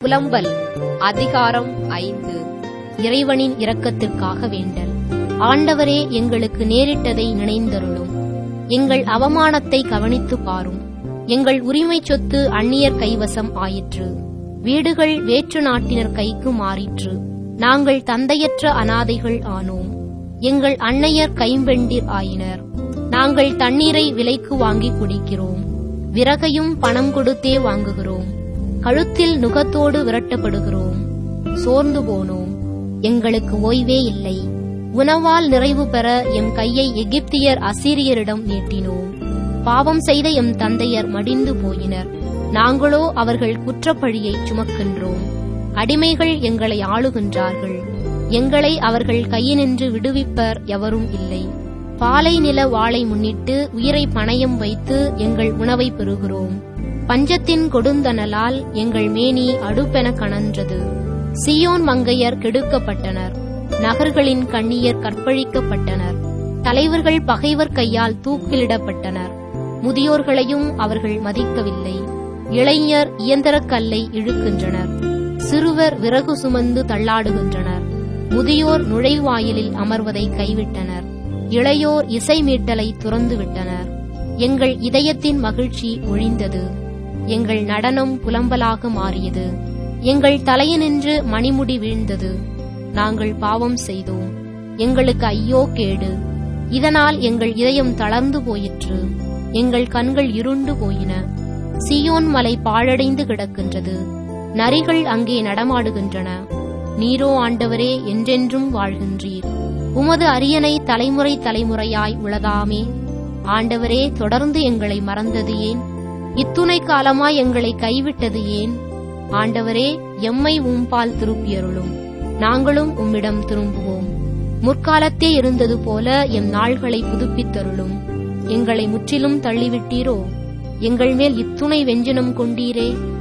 புலம்பல் அதிகாரம் ஐந்து இறைவனின் இரக்கத்திற்காக வேண்டல் ஆண்டவரே எங்களுக்கு நேரிட்டதை நினைந்தருளும் எங்கள் அவமானத்தை கவனித்துப் பாரும் எங்கள் உரிமைச் சொத்து அந்நியர் கைவசம் ஆயிற்று வீடுகள் வேற்று நாட்டினர் கைக்கு மாறிற்று நாங்கள் தந்தையற்ற அனாதைகள் ஆனோம் எங்கள் அன்னையர் கைம்பெண்டிர் ஆயினர் நாங்கள் தண்ணீரை விலைக்கு வாங்கி குடிக்கிறோம் விறகையும் பணம் கொடுத்தே வாங்குகிறோம் கழுத்தில் நுகத்தோடு விரட்டப்படுகிறோம் சோர்ந்து போனோம் எங்களுக்கு ஓய்வே இல்லை உணவால் நிறைவு பெற எம் கையை எகிப்தியர் அசீரியரிடம் நீட்டினோம் பாவம் செய்த எம் தந்தையர் மடிந்து போயினர் நாங்களோ அவர்கள் குற்றப்பழியை சுமக்கின்றோம் அடிமைகள் எங்களை ஆளுகின்றார்கள் எங்களை அவர்கள் கையினின்று விடுவிப்பர் எவரும் இல்லை பாலை நில வாளை முன்னிட்டு உயிரை பணயம் வைத்து எங்கள் உணவை பெறுகிறோம் பஞ்சத்தின் கொடுந்தனலால் எங்கள் மேனி அடுப்பென கனன்றது சியோன் மங்கையர் கெடுக்கப்பட்டனர் நகர்களின் கண்ணியர் கற்பழிக்கப்பட்டனர் தலைவர்கள் பகைவர் கையால் தூக்கிலிடப்பட்டனர் முதியோர்களையும் அவர்கள் மதிக்கவில்லை இளைஞர் இயந்திரக் கல்லை இழுக்கின்றனர் சிறுவர் விறகு சுமந்து தள்ளாடுகின்றனர் முதியோர் நுழைவாயிலில் அமர்வதை கைவிட்டனர் இளையோர் இசை மீட்டலை துறந்துவிட்டனர் எங்கள் இதயத்தின் மகிழ்ச்சி ஒழிந்தது எங்கள் நடனம் புலம்பலாக மாறியது எங்கள் தலையினின்று மணிமுடி வீழ்ந்தது நாங்கள் பாவம் செய்தோம் எங்களுக்கு ஐயோ கேடு இதனால் எங்கள் இதயம் தளர்ந்து போயிற்று எங்கள் கண்கள் இருண்டு போயின சியோன் மலை பாழடைந்து கிடக்கின்றது நரிகள் அங்கே நடமாடுகின்றன நீரோ ஆண்டவரே என்றென்றும் வாழ்கின்றீர் உமது அரியணை தலைமுறை தலைமுறையாய் உளதாமே ஆண்டவரே தொடர்ந்து எங்களை மறந்தது ஏன் இத்துணை காலமாய் எங்களை கைவிட்டது ஏன் ஆண்டவரே எம்மை உம்பால் திருப்பியருளும் நாங்களும் உம்மிடம் திரும்புவோம் முற்காலத்தே இருந்தது போல எம் நாள்களை புதுப்பித்தருளும் எங்களை முற்றிலும் தள்ளிவிட்டீரோ எங்கள் மேல் இத்துணை வெஞ்சனம் கொண்டீரே